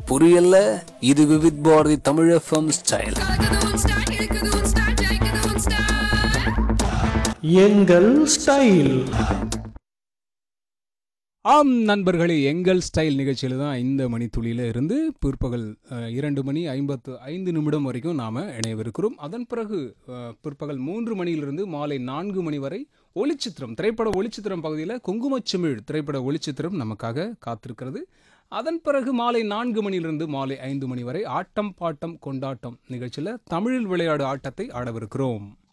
புரியல இது Vividh Bharati Tamil FM style கலக்குது ஸ்டைல் இருக்குது ஸ்டைல் ஜெயிக்குது ஸ்டைல் எங்கள் ஸ்டைல் ஆம் நண்பர்களே எங்கள் ஸ்டைல் நிகழ்ச்சியில் தான் இந்த மணித்துளியில் இருந்து பிற்பகல் அஹ், இரண்டு மணி ஐம்பத்து ஐந்து நிமிடம் வரைக்கும் நாம் இணையவிருக்கிறோம் அதன் பிறகு அஹ், பிற்பகல் மூன்று மணியிலிருந்து மாலை நான்கு மணி வரை ஒளிச்சித்திரம் திரைப்பட ஒளிச்சித்திரம் பகுதியில் குங்குமச்சிமிழ் திரைப்பட ஒளிச்சித்திரம் நமக்காக காத்திருக்கிறது அதன் பிறகு மாலை நான்கு மணியிலிருந்து மாலை ஐந்து மணி வரை ஆட்டம் பாட்டம் கொண்டாட்டம் நிகழ்ச்சியில் தமிழில் விளையாடு ஆட்டத்தை ஆடவிருக்கிறோம்